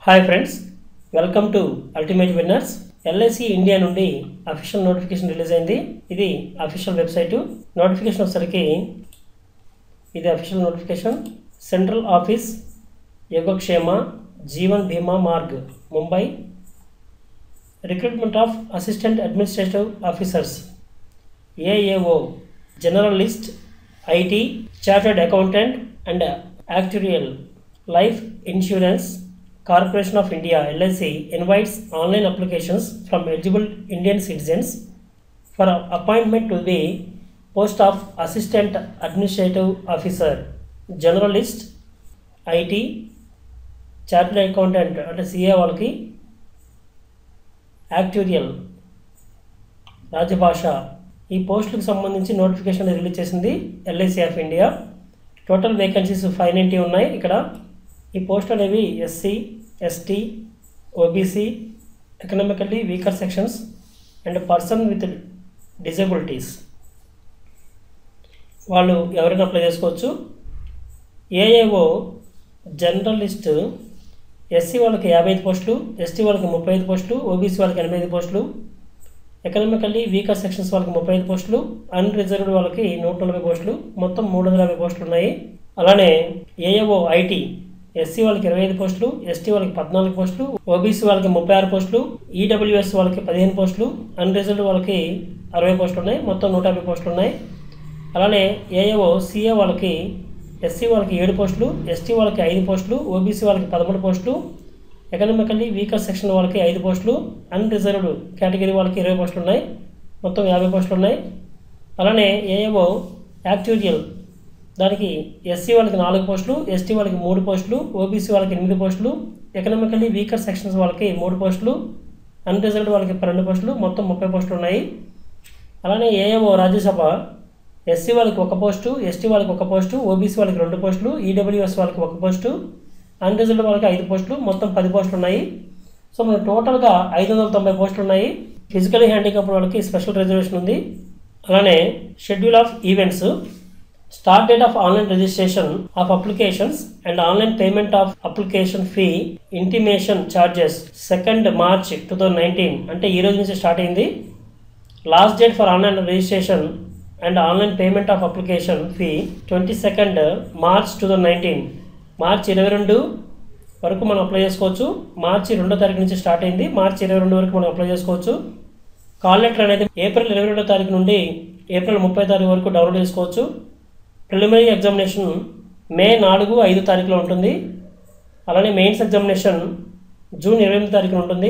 hi friends welcome to ultimate winners LIC India నుండి official notification release అయింది ఇది official website notification వచ్చేసరికి ఇది official notification central office Yogakshema Jeevan Bima Marg Mumbai recruitment of assistant administrative officers AAO generalist IT chartered accountant and actuarial life insurance corporation of India LIC invites online applications from eligible Indian citizens for appointment to the post of assistant administrative officer journalist IT chartered accountant అంటే CA వాళ్ళకి actuarial రాజభాష ఈ పోస్టులకు సంబంధించి notification release చేసింది LIC of India total vacancies five ninety ఉన్నాయి ఇక్కడ ఈ post అనేవి SC ST OBC economically weaker sections and person with disabilities వాళ్ళు ఎవరైనా అప్లై చేసుకోవచ్చు ఏఏఓ జర్నలిస్ట్ ఎస్సీ వాళ్ళకి యాభై ఐదు పోస్టులు ఎస్టీ వాళ్ళకి ముప్పై ఐదు పోస్టులు ఓబీసీ వాళ్ళకి ఎనభై ఐదు పోస్టులు ఎకనామికల్లీ వీకర్ సెక్షన్స్ వాళ్ళకి ముప్పై ఐదు పోస్టులు అన్రిజర్వ్డ్ వాళ్ళకి నూట నలభై పోస్టులు మొత్తం మూడు వందల యాభై పోస్టులు ఉన్నాయి అలానే ఏఏఓ ఐటీ ఎస్సీ వాళ్ళకి ఇరవై ఐదు పోస్టులు ఎస్టీ వాళ్ళకి పద్నాలుగు పోస్టులు ఓబీసీ వాళ్ళకి ముప్పై ఆరు పోస్టులు ఈడబ్ల్యూఎస్ వాళ్ళకి పదిహేను పోస్టులు అన్రిజర్వ్డ్ వాళ్ళకి అరవై పోస్టులు ఉన్నాయి మొత్తం నూట యాభై పోస్టులు ఉన్నాయి అలానే ఏఏఓ సిఏ వాళ్ళకి ఎస్సీ వాళ్ళకి ఏడు పోస్టులు ఎస్టీ వాళ్ళకి ఐదు పోస్టులు ఓబీసీ వాళ్ళకి పదమూడు పోస్టులు ఎకనామికల్లీ వీకర్ సెక్షన్ వాళ్ళకి ఐదు పోస్టులు అన్రిజర్వ్డ్ కేటగిరీ వాళ్ళకి ఇరవై పోస్టులు ఉన్నాయి మొత్తం యాభై పోస్టులు ఉన్నాయి అలానే ఏఏఓ యాక్చురియల్ దానికి ఎస్సీ వాళ్ళకి నాలుగు పోస్టులు ఎస్టీ వాళ్ళకి మూడు పోస్టులు ఓబీసీ వాళ్ళకి ఎనిమిది పోస్టులు ఎకనామికల్లీ వీకర్ సెక్షన్స్ వాళ్ళకి మూడు పోస్టులు అన్రిజర్వ్డ్ వాళ్ళకి పన్నెండు పోస్టులు మొత్తం ముప్పై పోస్టులు ఉన్నాయి అలానే ఏఏఓ రాజ్యసభ ఎస్సీ వాళ్ళకి ఒక పోస్టు ఎస్టీ వాళ్ళకి ఒక పోస్టు ఓబీసీ వాళ్ళకి రెండు పోస్టులు ఈడబ్ల్యూఎస్ వాళ్ళకి ఒక పోస్టు అన్రిజర్వ్డ్ వాళ్ళకి ఐదు పోస్టులు మొత్తం పది పోస్టులు ఉన్నాయి సో మనకు టోటల్గా ఐదు వందల తొంభై పోస్టులు ఉన్నాయి ఫిజికలీ హ్యాండిక్యాప్ వాళ్ళకి స్పెషల్ రిజర్వేషన్ ఉంది అలానే schedule of events start date of online registration of applications and online payment of application fee intimation charges second March two thousand nineteen అంటే ఈ రోజు నుంచి స్టార్ట్ అయింది last date for online registration and online payment of application fee twenty second March two thousand nineteen March ఇరవై రెండు వరకు మనం apply చేసుకోవచ్చు మార్చి రెండో తారీఖు నుంచి స్టార్ట్ అయింది మార్చి ఇరవై రెండు వరకు మనం అప్లై చేసుకోవచ్చు కాల్ లెటర్ అనేది ఏప్రిల్ ఇరవై రెండో తారీఖు నుండి ఏప్రిల్ ముప్పై తారీఖు వరకు డౌన్లోడ్ చేసుకోవచ్చు ప్రిలిమినరీ ఎగ్జామినేషన్ మే నాలుగు ఐదు తారీఖులో ఉంటుంది అలానే మెయిన్స్ ఎగ్జామినేషన్ జూన్ ఇరవై ఎనిమిది తారీఖున ఉంటుంది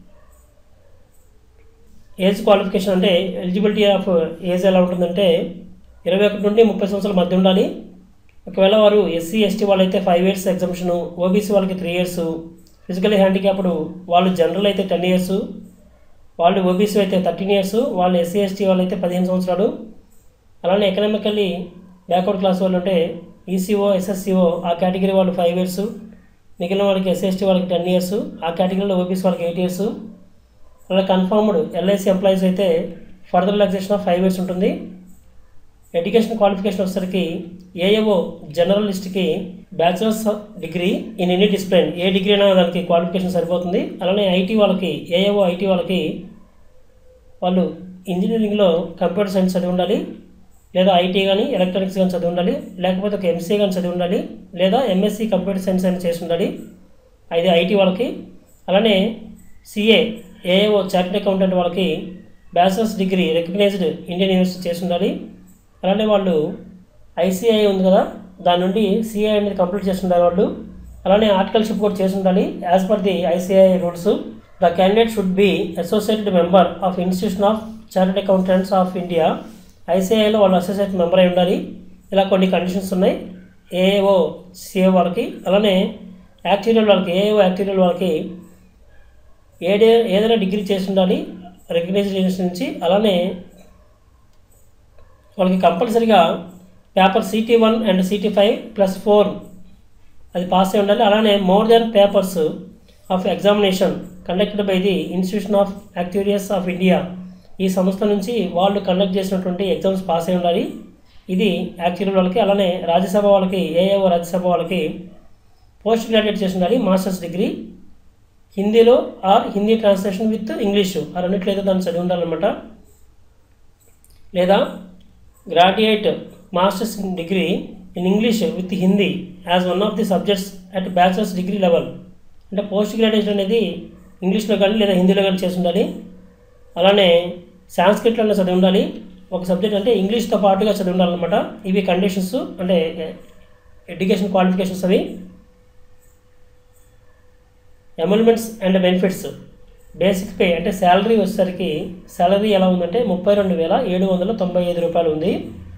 ఏజ్ క్వాలిఫికేషన్ అంటే ఎలిజిబిలిటీ ఆఫ్ ఏజ్ ఎలా ఉంటుందంటే ఇరవై ఒకటి నుండి ముప్పై సంవత్సరాల మధ్య ఉండాలి ఒకవేళ వారు ఎస్సీ ఎస్టీ వాళ్ళైతే ఫైవ్ ఇయర్స్ ఎగ్జామిషన్ ఓబీసీ వాళ్ళకి త్రీ ఇయర్స్ ఫిజికల్ హ్యాండిక్యాప్డ్ వాళ్ళు జనరల్ అయితే టెన్ ఇయర్స్ వాళ్ళు ఓబీసీ అయితే థర్టీన్ ఇయర్స్ వాళ్ళు ఎస్సీ ఎస్టీ వాళ్ళు అయితే పదిహేను సంవత్సరాలు అలానే ఎకనామికల్లీ బ్యాక్వర్డ్ క్లాస్ వాళ్ళు అంటే ఈసీఓ ఎస్ఎస్సీఓ ఆ కేటగిరీ వాళ్ళు ఫైవ్ ఇయర్స్ మిగిలిన వాళ్ళకి ఎస్సీ ఎస్టీ వాళ్ళకి టెన్ ఇయర్స్ ఆ కేటగిరీలో ఓబీసీ వాళ్ళకి ఎయిట్ ఇయర్స్ అలా కన్ఫర్మ్డ్ ఎల్ఐసి ఎంప్లాయీస్ అయితే further relaxation of five years ఉంటుంది ఎడ్యుకేషన్ క్వాలిఫికేషన్ వచ్చేసరికి ఏఏఓ జర్నలిస్ట్కి bachelors degree in any discipline ఏ డిగ్రీ అయినా దానికి క్వాలిఫికేషన్ సరిపోతుంది అలానే ఐటీ వాళ్ళకి ఏఏఓ ఐటీ వాళ్ళకి వాళ్ళు ఇంజనీరింగ్లో కంప్యూటర్ సైన్స్ చదివి ఉండాలి లేదా ఐటీ కానీ ఎలక్ట్రానిక్స్ కానీ చదివి ఉండాలి లేకపోతే ఒక ఎంసీఏ కానీ చదివి ఉండాలి లేదా ఎంఎస్సీ కంప్యూటర్ సైన్స్ అని చేసి ఉండాలి అది ఐటీ వాళ్ళకి అలానే సిఏ ఏఏఓ చార్టెడ్ అకౌంటెంట్ వాళ్ళకి bachelors degree recognised Indian university చేసి ఉండాలి అలానే వాళ్ళు ఐసీఐ ఉంది కదా దాని నుండి సిఐ అనేది కంప్లీట్ చేసి ఉండాలి వాళ్ళు అలానే ఆర్టికల్షిప్ కూడా చేసి ఉండాలి as per the ICI rules the candidate should be associated member of institution of chartered accountants of India ఐసీఐలో వాళ్ళు అసోసియేట్ మెంబర్ అయి ఉండాలి ఇలా కొన్ని కండిషన్స్ ఉన్నాయి ఏఏఓ సిఏ వాళ్ళకి అలానే యాక్టీరియల్ వాళ్ళకి ఏఏఓ యాక్టీరియల్ వాళ్ళకి ఏడే ఏదైనా డిగ్రీ చేసి ఉండాలి రికగ్నైజ్డ్ యూనివర్సిటీ నుంచి అలానే వాళ్ళకి కంపల్సరీగా paper city one and city five plus four అది పాస్ అయి ఉండాలి అలానే more then papers of examination conducted by the institution of activities of India ఈ సంస్థ నుంచి వాళ్ళు కండక్ట్ చేసినటువంటి ఎగ్జామ్స్ పాస్ అయి ఉండాలి ఇది యాక్చువల్ వాళ్ళకి అలానే రాజ్యసభ వాళ్ళకి ఏఏఓ రాజ్యసభ వాళ్ళకి పోస్ట్ గ్రాడ్యుయేట్ చేసి ఉండాలి మాస్టర్స్ డిగ్రీ హిందీలో or Hindi translation with English ఆ రెండిట్లో ఏదో దాన్ని చదివి ఉండాలన్నమాట లేదా graduate masters degree in English with Hindi as one of the subjects at bachelors degree level అంటే పోస్ట్ గ్రాడ్యుయేషన్ అనేది ఇంగ్లీష్లో కానీ లేదా హిందీలో కానీ చేసి ఉండాలి అలానే సాంస్క్రిట్లో చదివి ఉండాలి ఒక సబ్జెక్ట్ అంటే ఇంగ్లీష్తో పాటుగా చదివి ఉండాలన్నమాట ఇవి కండిషన్స్ అంటే ఎడ్యుకేషన్ క్వాలిఫికేషన్స్ అవి emoluments and benefits basic pay అంటే శాలరీ వచ్చేసరికి శాలరీ ఎలా ఉందంటే ముప్పై రెండు వేల ఏడు వందల తొంభై ఐదు రూపాయలు ఉంది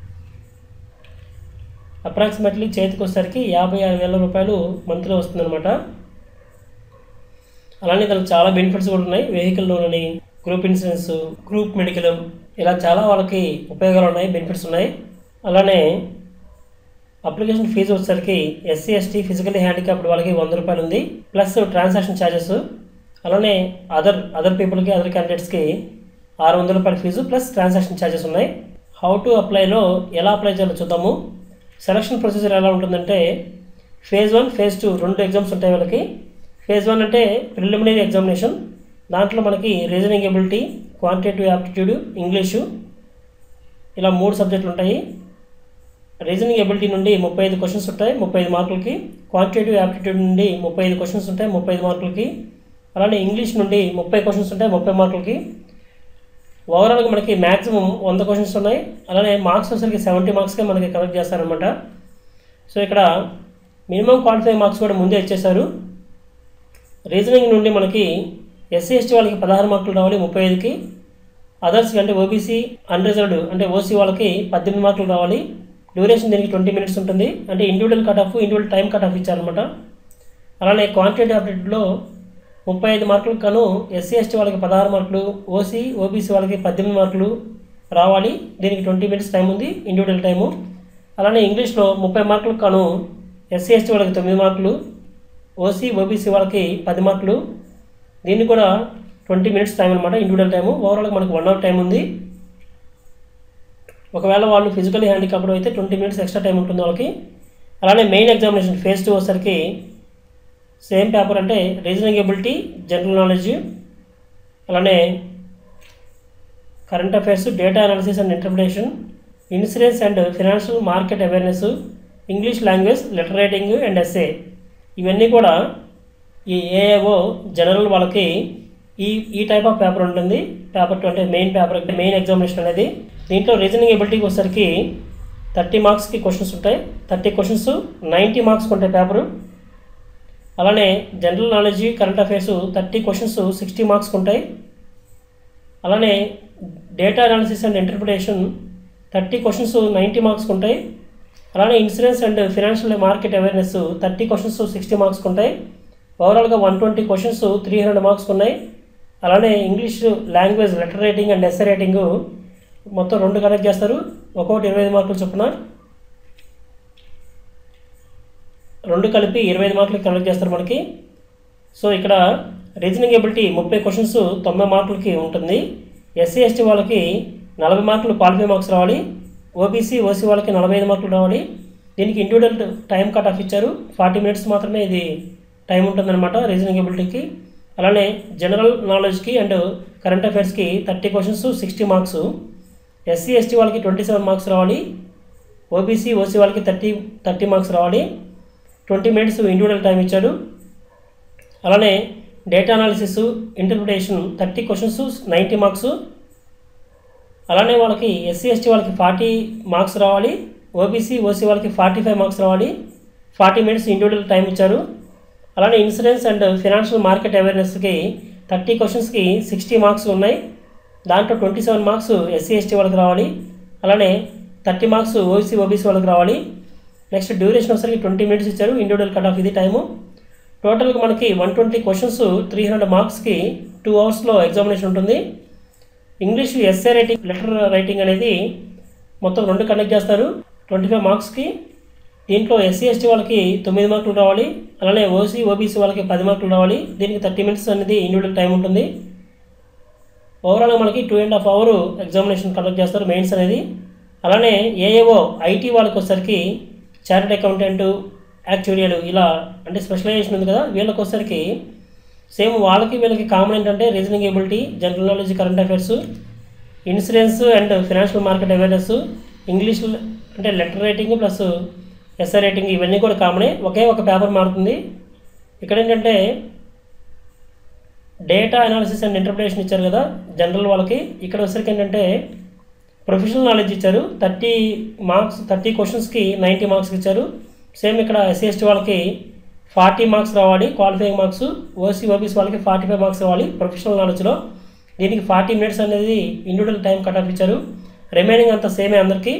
అప్రాక్సిమేట్లీ చేతికి వచ్చేసరికి యాభై ఆరు వేల రూపాయలు మంత్లీ వస్తుందన్నమాట అలానే దానికి చాలా బెనిఫిట్స్ కూడా ఉన్నాయి వెహికల్ లోన్ అని గ్రూప్ ఇన్సూరెన్స్ గ్రూప్ మెడికల్ ఇలా చాలా వాళ్ళకి ఉపయోగాలు ఉన్నాయి బెనిఫిట్స్ ఉన్నాయి అలానే అప్లికేషన్ ఫీజు వచ్చేసరికి ఎస్సీ ఎస్టీ ఫిజికల్లీ హ్యాండిక్యాప్డ్ వాళ్ళకి వంద రూపాయలు ఉంది ప్లస్ ట్రాన్సాక్షన్ ఛార్జెస్ అలానే అదర్ అదర్ పీపుల్కి అదర్ క్యాండిడేట్స్కి ఆరు వందల రూపాయల ఫీజు ప్లస్ ట్రాన్సాక్షన్ ఛార్జెస్ ఉన్నాయి హౌ టు అప్లైలో ఎలా అప్లై చేయాలో చూద్దాము సెలక్షన్ ప్రొసీజర్ ఎలా ఉంటుందంటే ఫేజ్ వన్ ఫేజ్ టూ రెండు ఎగ్జామ్స్ ఉంటాయి వాళ్ళకి ఫేజ్ వన్ అంటే ప్రిలిమినరీ ఎగ్జామినేషన్ దాంట్లో మనకి reasoning ability quantitative aptitude English ఇలా మూడు సబ్జెక్టులు ఉంటాయి రీజనింగ్ ఎబిలిటీ నుండి ముప్పై ఐదు క్వశ్చన్స్ ఉంటాయి ముప్పై ఐదు మార్కులకి క్వాంటిటేటివ్ యాప్టిట్యూడ్ నుండి ముప్పై ఐదు క్వశ్చన్స్ ఉంటాయి ముప్పై ఐదు మార్కులకి అలానే ఇంగ్లీష్ నుండి ముప్పై క్వశ్చన్స్ ఉంటాయి ముప్పై మార్కులకి ఓవరాల్గా మనకి మ్యాక్సిమం వంద క్వశ్చన్స్ ఉన్నాయి అలానే మార్క్స్ వచ్చేసరికి సెవెంటీ మార్క్స్కే మనకి కలెక్ట్ చేస్తారనమాట సో ఇక్కడ మినిమం క్వాలిఫై మార్క్స్ కూడా ముందే ఇచ్చేశారు రీజనింగ్ నుండి మనకి ఎస్సీ ఎస్టీ వాళ్ళకి పదహారు మార్కులు రావాలి ముప్పై ఐదుకి అదర్స్ అంటే ఓబీసీ అన్రిజర్వ్డ్ అంటే ఓసీ వాళ్ళకి పద్దెనిమిది మార్కులు రావాలి డ్యూరేషన్ దీనికి ట్వంటీ మినిట్స్ ఉంటుంది అంటే individual cut off individual time cut off ఇచ్చారనమాట అలానే క్వాంటిటీ అప్డేట్లో ముప్పై ఐదు మార్కులకు కాను ఎస్సీ ఎస్టీ వాళ్ళకి పదహారు మార్కులు ఓసీ ఓబీసీ వాళ్ళకి పద్దెనిమిది మార్కులు రావాలి దీనికి ట్వంటీ మినిట్స్ టైం ఉంది ఇండివిజువల్ టైము అలానే ఇంగ్లీష్లో ముప్పై మార్కులకు కాను ఎస్సీ ఎస్టీ వాళ్ళకి తొమ్మిది మార్కులు ఓసీ ఓబీసీ వాళ్ళకి పది మార్కులు దీన్ని కూడా ట్వంటీ మినిట్స్ టైం అనమాట ఇండివిజువల్ టైము ఓవరాల్గా మనకు వన్ అవర్ టైం ఉంది ఒకవేళ వాళ్ళు ఫిజికల్ హ్యాండిక్యాప్డ్ అయితే ట్వంటీ మినిట్స్ ఎక్స్ట్రా టైం ఉంటుంది వాళ్ళకి అలానే మెయిన్ ఎగ్జామినేషన్ ఫేజ్ టూ వచ్చేసరికి సేమ్ పేపర్ అంటే రీజనింగ్ ఎబిలిటీ జనరల్ నాలెడ్జ్ అలానే current affairs data analysis and interpretation insurance and financial market awareness English language letter writing and SA ఇవన్నీ కూడా ఈ AAO general వాళ్ళకి ఈ ఈ టైప్ ఆఫ్ పేపర్ ఉంటుంది పేపర్ టూ అంటే మెయిన్ పేపర్ మెయిన్ ఎగ్జామినేషన్ అనేది దీంట్లో రీజనింగ్ ఎబిలిటీకి వచ్చేసరికి థర్టీ మార్క్స్కి క్వశ్చన్స్ ఉంటాయి థర్టీ క్వశ్చన్స్ నైంటీ మార్క్స్కి ఉంటాయి పేపరు అలానే general knowledge current affairs thirty questions sixty మార్క్స్కి ఉంటాయి అలానే data analysis and interpretation thirty questions ninety మార్క్స్కి ఉంటాయి అలానే insurance and financial market awareness thirty questions sixty మార్క్స్కి ఉంటాయి ఓవరాల్గా one twenty questions three hundred మార్క్స్కి ఉన్నాయి అలానే English language letter writing and essay writing మొత్తం రెండు కనెక్ట్ చేస్తారు ఒక్కొక్కటి ఇరవై ఐదు మార్కులు చొప్పున రెండు కలిపి ఇరవై ఐదు మార్కులకి కనెక్ట్ చేస్తారు మనకి సో ఇక్కడ రీజనింగ్ ఎబిలిటీ ముప్పై క్వశ్చన్స్ తొంభై మార్కులకి ఉంటుంది ఎస్సీ ఎస్టీ వాళ్ళకి నలభై మార్కులు క్వాలిఫై మార్క్స్ రావాలి ఓబీసీ ఓసీ వాళ్ళకి నలభై ఐదు మార్కులు రావాలి దీనికి ఇండివిజువల్ టైం కట్ ఆఫ్ ఇచ్చారు ఫార్టీ మినిట్స్ మాత్రమే ఇది టైం ఉంటుందన్నమాట రీజనింగ్ ఎబిలిటీకి అలానే జనరల్ నాలెడ్జ్కి అండ్ కరెంట్ అఫైర్స్కి thirty questions sixty marks SC ST వాళ్ళకి ట్వంటీ సెవెన్ మార్క్స్ రావాలి ఓబీసీ ఓసీ వాళ్ళకి థర్టీ థర్టీ మార్క్స్ రావాలి ట్వంటీ మినిట్స్ ఇండివిజువల్ టైం ఇచ్చాడు అలానే data analysis interpretation thirty questions ninety marks అలానే వాళ్ళకి ఎస్సీ ఎస్టీ వాళ్ళకి ఫార్టీ మార్క్స్ రావాలి ఓబీసీ ఓసీ వాళ్ళకి ఫార్టీ ఫైవ్ మార్క్స్ రావాలి ఫార్టీ మినిట్స్ ఇండివిజువల్ టైం ఇచ్చారు అలానే ఇన్సూరెన్స్ అండ్ ఫినాన్షియల్ మార్కెట్ అవేర్నెస్కి థర్టీ క్వశ్చన్స్కి సిక్స్టీ మార్క్స్ ఉన్నాయి దాంట్లో twenty seven marks SC ST వాళ్ళకి రావాలి అలానే థర్టీ మార్క్స్ ఓసీ ఓబీసీ వాళ్ళకి రావాలి నెక్స్ట్ డ్యూరేషన్ వచ్చేసరికి ట్వంటీ మినిట్స్ ఇచ్చారు ఇండివిజువల్ కట్ ఆఫ్ ఇది టైము టోటల్గా మనకి one twenty questions three hundred మార్క్స్కి టూ అవర్స్లో ఎగ్జామినేషన్ ఉంటుంది English essay writing letter writing అనేది మొత్తం రెండు కండక్ట్ చేస్తారు ట్వంటీ ఫైవ్ మార్క్స్కి దీంట్లో ఎస్సీ ఎస్టీ వాళ్ళకి తొమ్మిది మార్కులు రావాలి అలానే ఓసీ ఓబీసీ వాళ్ళకి పది మార్కులు రావాలి దీనికి థర్టీ మినిట్స్ అనేది ఇండివిజువల్ టైం ఉంటుంది ఓవరాల్గా మనకి two and half hour examination conduct చేస్తారు మెయిన్స్ అనేది అలానే ఏఏఓ ఐటీ వాళ్ళకి వచ్చేసరికి చార్టెడ్ అకౌంటెంట్ యాక్చురియల్ ఇలా అంటే స్పెషలైజేషన్ ఉంది కదా వీళ్ళకి వచ్చేసరికి సేమ్ వాళ్ళకి వీళ్ళకి కామన్ ఏంటంటే reasoning ability general knowledge current affairs insurance and financial market awareness English అంటే letter writing plus essay writing ఇవన్నీ కూడా కామనే ఒకే ఒక పేపర్ మారుతుంది ఇక్కడ ఏంటంటే డేటా అనాలిసిస్ అండ్ ఇంటర్ప్రిటేషన్ ఇచ్చారు కదా జనరల్ వాళ్ళకి ఇక్కడ వచ్చేసరికి ఏంటంటే ప్రొఫెషనల్ నాలెడ్జ్ ఇచ్చారు థర్టీ మార్క్స్ థర్టీ క్వశ్చన్స్కి నైంటీ మార్క్స్ ఇచ్చారు సేమ్ ఇక్కడ ఎస్సీ ఎస్టీ వాళ్ళకి ఫార్టీ మార్క్స్ రావాలి క్వాలిఫైయింగ్ మార్క్స్ ఓసీ ఓబీసీ వాళ్ళకి ఫార్టీ ఫైవ్ మార్క్స్ రావాలి ప్రొఫెషనల్ నాలెడ్జ్లో దీనికి ఫార్టీ మినిట్స్ అనేది ఇండివిజువల్ టైం కట్ ఆఫ్ ఇచ్చారు రిమైనింగ్ అంతా సేమే అందరికీ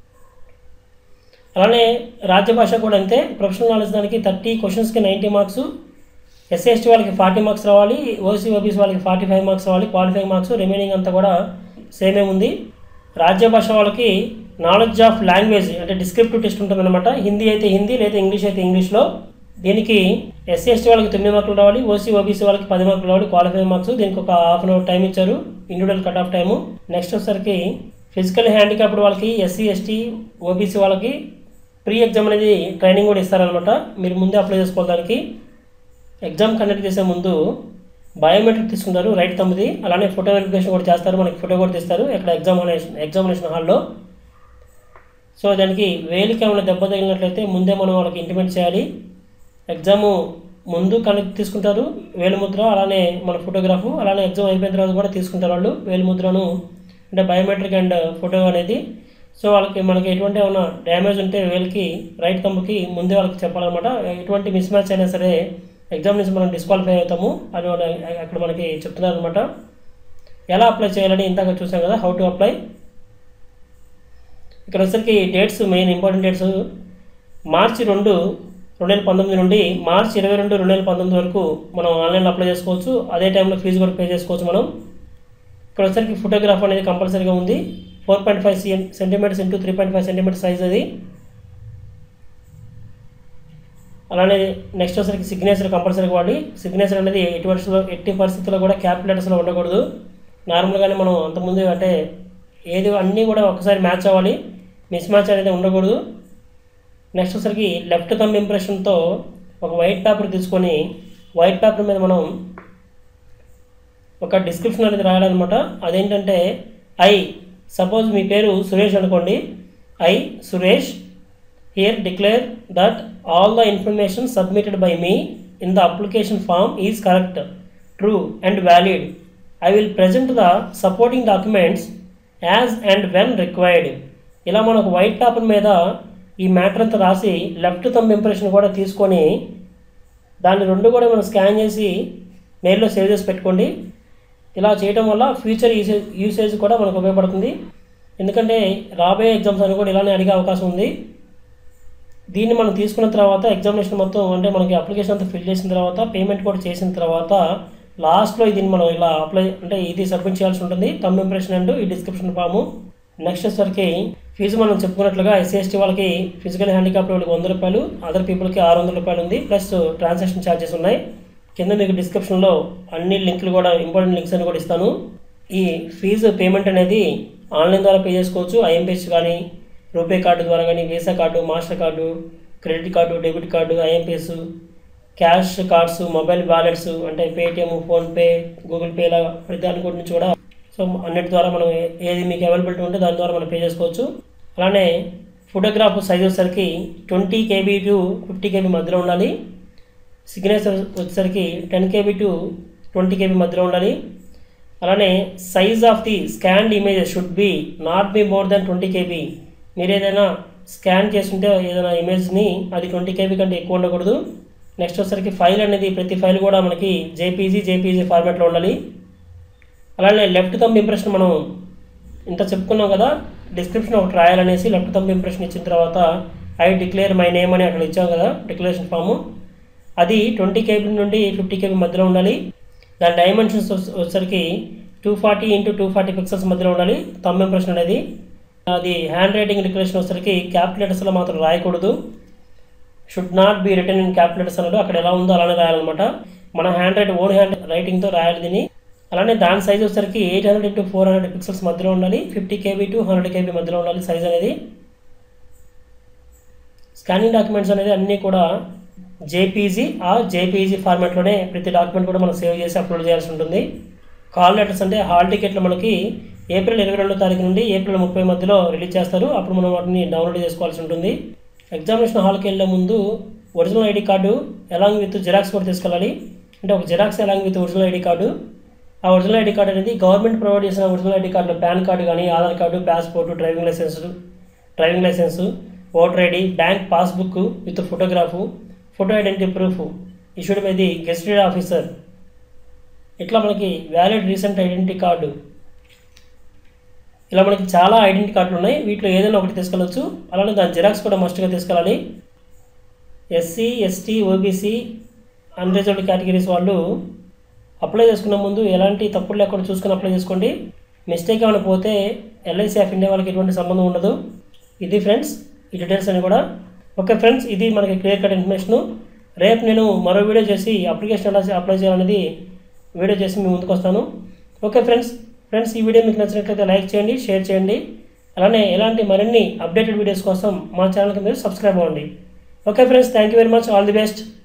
అలానే రాజ్యభాష కూడా అంతే ప్రొఫెషనల్ నాలెడ్జ్ దానికి థర్టీ క్వశ్చన్స్కి నైంటీ మార్క్స్ ఎస్సీ ఎస్టీ వాళ్ళకి ఫార్టీ మార్క్స్ రావాలి ఓసీ ఓబీసీ వాళ్ళకి ఫార్టీ ఫైవ్ మార్క్స్ రావాలి క్వాలిఫైయింగ్ మార్క్స్ రిమైనింగ్ అంతా కూడా సేమే ఉంది రాజ్య భాష వాళ్ళకి నాలెడ్జ్ ఆఫ్ లాంగ్వేజ్ అంటే డిస్క్రిప్టివ్ టెస్ట్ ఉంటుందన్నమాట హిందీ అయితే హిందీ లేదా ఇంగ్లీష్ అయితే ఇంగ్లీష్లో దీనికి ఎస్సీ ఎస్టీ వాళ్ళకి తొమ్మిది మార్కులు రావాలి ఓసీ ఓబీసీ వాళ్ళకి పది మార్కులు రావాలి క్వాలిఫైయింగ్ మార్క్స్ దీనికి ఒక హాఫ్ అన్ అవర్ టైం ఇచ్చారు individual cut off time next వచ్చేసరికి ఫిజికల్ హ్యాండిక్యాప్డ్ వాళ్ళకి ఎస్సీ ఎస్టీ ఓబీసీ వాళ్ళకి ప్రీ ఎగ్జామ్ అనేది ట్రైనింగ్ కూడా ఇస్తారనమాట మీరు ముందే అప్లై చేసుకోవాలి దానికి ఎగ్జామ్ కండక్ట్ చేసే ముందు బయోమెట్రిక్ తీసుకుంటారు రైట్ తమ్ముది అలానే ఫోటో వెరిఫికేషన్ కూడా చేస్తారు మనకి ఫోటో కూడా తీస్తారు ఇక్కడ ఎగ్జామినేషన్ ఎగ్జామినేషన్ హాల్లో సో దానికి వేలికి ఏమైనా దెబ్బ తగిలినట్లయితే ముందే మనం వాళ్ళకి ఇంటిమేట్ చేయాలి ఎగ్జాము ముందు కనెక్ట్ తీసుకుంటారు వేలిముద్ర అలానే మన ఫోటోగ్రాఫ్ అలానే ఎగ్జామ్ అయిపోయిన తర్వాత కూడా తీసుకుంటారు వాళ్ళు వేలిముద్రను అంటే బయోమెట్రిక్ అండ్ ఫోటో అనేది సో వాళ్ళకి మనకి ఎటువంటి ఏమైనా డ్యామేజ్ ఉంటే వీళ్ళకి రైట్ తమ్ముకి ముందే వాళ్ళకి చెప్పాలన్నమాట ఎటువంటి మిస్ మ్యాచ్ అయినా సరే ఎగ్జామ్ నుంచి మనం డిస్క్వాలిఫై అవుతాము అని వాళ్ళ- అక్కడ మనకి చెప్తున్నారు అనమాట ఎలా అప్లై చేయాలని ఇందాక చూసాం కదా హౌ టు అప్లై ఇక్కడ వచ్చరికి డేట్స్ మెయిన్ ఇంపార్టెంట్ డేట్స్ మార్చి రెండు రెండు వేల పంతొమ్మిది నుండి మార్చి ఇరవై రెండు రెండు వేల పంతొమ్మిది వరకు మనం ఆన్లైన్లో అప్లై చేసుకోవచ్చు అదే టైంలో ఫీజు కూడా పే చేసుకోవచ్చు మనం ఇక్కడ వచ్చరికి ఫోటోగ్రాఫ్ అనేది కంపల్సరీగా ఉంది four point five centimeters into three point five centimeter size అది అలానే నెక్స్ట్ వచ్చరికి సిగ్నేచర్ కంపల్సరీగా వాడి సిగ్నేచర్ అనేది ఎట్టి పరిస్థితుల్లో ఎట్టి పరిస్థితుల్లో కూడా క్యాప్ లెటర్స్లో ఉండకూడదు నార్మల్గానే మనం అంతకుముందు అంటే ఏది అన్నీ కూడా ఒకసారి మ్యాచ్ అవ్వాలి మిస్ మ్యాచ్ అనేది ఉండకూడదు నెక్స్ట్ వచ్చరికి లెఫ్ట్ థంబ్ ఇంప్రెషన్తో ఒక వైట్ పేపర్ తీసుకొని వైట్ పేపర్ మీద మనం ఒక డిస్క్రిప్షన్ అనేది రాయాలన్నమాట అదేంటంటే ఐ సపోజ్ మీ పేరు సురేష్ అనుకోండి I Suresh here declare that all the information submitted by me in the application form is correct true and valid I will present the supporting documents as and when required ఇలా మనకు white paper మీద ఈ matter అంతా రాసి left thumb impression కూడా తీసుకొని దాన్ని రెండు కూడా మనం స్కాన్ చేసి మెయిల్లో సేవ్ చేసి పెట్టుకోండి ఇలా చేయడం వల్ల ఫ్యూచర్ యూసేజ్ యూసేజ్ కూడా మనకు ఉపయోగపడుతుంది ఎందుకంటే రాబోయే ఎగ్జామ్స్ అని కూడా ఇలానే అడిగే అవకాశం ఉంది దీన్ని మనం తీసుకున్న తర్వాత ఎగ్జామినేషన్ మొత్తం అంటే మనకి అప్లికేషన్ అంతా ఫిల్ చేసిన తర్వాత పేమెంట్ కూడా చేసిన తర్వాత లాస్ట్లో దీన్ని మనం ఇలా అప్లై అంటే ఇది సబ్మిట్ చేయాల్సి ఉంటుంది తమ్ ఇంప్రెషన్ అండ్ ఈ డిస్క్రిప్షన్ ఫాము నెక్స్ట్ వచ్చేసరికి ఫీజు మనం చెప్పుకున్నట్లుగా ఎస్సీ ఎస్టీ వాళ్ళకి ఫిజికల్ హ్యాండిక్యాప్ వాళ్ళకి వంద రూపాయలు అదర్ పీపుల్కి ఆరు వందల రూపాయలు ఉంది ప్లస్ ట్రాన్సాక్షన్ ఛార్జెస్ ఉన్నాయి కింద మీకు డిస్క్రిప్షన్లో అన్ని లింకులు కూడా ఇంపార్టెంట్ లింక్స్ అని కూడా ఇస్తాను ఈ ఫీజు పేమెంట్ అనేది ఆన్లైన్ ద్వారా పే చేసుకోవచ్చు ఐఎంపీఎస్ కానీ రూపే కార్డు ద్వారా కానీ Visa card Master card credit card debit card IMPS cash cards mobile wallets అంటే పేటిఎం ఫోన్పే గూగుల్ పే ఇలా ప్రతి దాని గురించి నుంచి కూడా సో అన్నిటి ద్వారా మనం ఏ- ఏది మీకు అవైలబిలిటీ ఉంటే దాని ద్వారా మనం పే చేసుకోవచ్చు అలానే ఫోటోగ్రాఫ్ సైజ్ వచ్చేసరికి twenty KB to fifty KB మధ్యలో ఉండాలి సిగ్నేచర్ వచ్చేసరికి ten KB to twenty KB మధ్యలో ఉండాలి అలానే size of the scanned images should be not be more than twenty KB మీరు ఏదైనా స్కాన్ చేస్తుంటే ఏదైనా ఇమేజ్ని అది ట్వంటీ కేబీ కంటే ఎక్కువ ఉండకూడదు నెక్స్ట్ వచ్చేసరికి ఫైల్ అనేది ప్రతి ఫైల్ కూడా మనకి జేపీజీ జేపీజీ ఫార్మాట్లో ఉండాలి అలానే లెఫ్ట్ థంబ్ ఇంప్రెషన్ మనం ఇంత చెప్పుకున్నాం కదా డిస్క్రిప్షన్ ఒకటి రాయాలనేసి లెఫ్ట్ థంబ్ ఇంప్రెషన్ ఇచ్చిన తర్వాత ఐ డిక్లేర్ మై నేమ్ అని అక్కడ ఇచ్చాం కదా డిక్లరేషన్ ఫాము అది ట్వంటీ కేబీ నుండి ఫిఫ్టీ కేబీ మధ్యలో ఉండాలి దాని డైమెన్షన్స్ వచ్చేసరికి two forty into two forty pixels మధ్యలో ఉండాలి థంబ్ ఇంప్రెషన్ అనేది అది హ్యాండ్ రైటింగ్ డిక్లరేషన్ వచ్చేసరికి క్యాపిటల్స్లో మాత్రం రాయకూడదు should not be written in capitals అన్నాడు అక్కడ ఎలా ఉందో అలానే రాయాలన్నమాట మన హ్యాండ్ రైట్ ఓన్ హ్యాండ్ రైటింగ్తో రాయాలి దీన్ని అలానే దాని సైజ్ వచ్చేసరికి eight hundred into four hundred pixels మధ్యలో ఉండాలి fifty KB to hundred KB మధ్యలో ఉండాలి సైజ్ అనేది స్కానింగ్ డాక్యుమెంట్స్ అనేది అన్నీ కూడా జేపీజీ ఆ జేపీజీ ఫార్మాట్లోనే ప్రతి డాక్యుమెంట్ కూడా మనం సేవ్ చేసి అప్లోడ్ చేయాల్సి ఉంటుంది కాల్ లెటర్స్ అంటే హాల్ టికెట్లు మనకి ఏప్రిల్ ఇరవై రెండో తారీఖు నుండి ఏప్రిల్ ముప్పై మధ్యలో రిలీజ్ చేస్తారు అప్పుడు మనం వాటిని డౌన్లోడ్ చేసుకోవాల్సి ఉంటుంది ఎగ్జామినేషన్ హాల్కి వెళ్ళే ముందు original ID card along with xerox కూడా తీసుకెళ్ళాలి అంటే ఒక xerox along with original ID card ఆ ఒరిజినల్ ఐడి కార్డు అనేది గవర్నమెంట్ ప్రొవైడ్ చేసిన ఒరిజినల్ ఐడి కార్డులో పాన్ కార్డు కానీ Aadhaar card passport driving license driving license voter ID bank passbook with photograph photo identity proof issued by the gazetted officer ఇట్లా మనకి valid recent identity card ఇలా మనకి చాలా identity కార్డులు ఉన్నాయి వీటిలో ఏదైనా ఒకటి తీసుకెళ్ళవచ్చు అలానే దాని జిరాక్స్ కూడా మస్ట్గా తీసుకెళ్ళాలి SC ST OBC unreserved categories వాళ్ళు అప్లై చేసుకున్న ముందు ఎలాంటి తప్పులు లేకుండా చూసుకొని అప్లై చేసుకోండి మిస్టేక్ ఏమైనా పోతే ఎల్ఐసి ఆఫ్ ఇండియా వాళ్ళకి ఎటువంటి సంబంధం ఉండదు ఇది ఫ్రెండ్స్ ఈ డీటెయిల్స్ అని కూడా ఓకే ఫ్రెండ్స్ ఇది మనకి క్లియర్ కట్ ఇన్ఫర్మేషన్ రేపు నేను మరో వీడియో చేసి అప్లికేషన్ ఎలా అప్లై చేయాలనేది వీడియో చేసి మీ ముందుకు వస్తాను ఓకే ఫ్రెండ్స్ ఫ్రెండ్స్ ఈ వీడియో మీకు నచ్చినట్లయితే లైక్ చేయండి షేర్ చేయండి అలానే ఇలాంటి మరిన్ని అప్డేటెడ్ వీడియోస్ కోసం మా ఛానల్కి మీరు సబ్స్క్రైబ్ అవ్వండి okay friends thank you very much all the best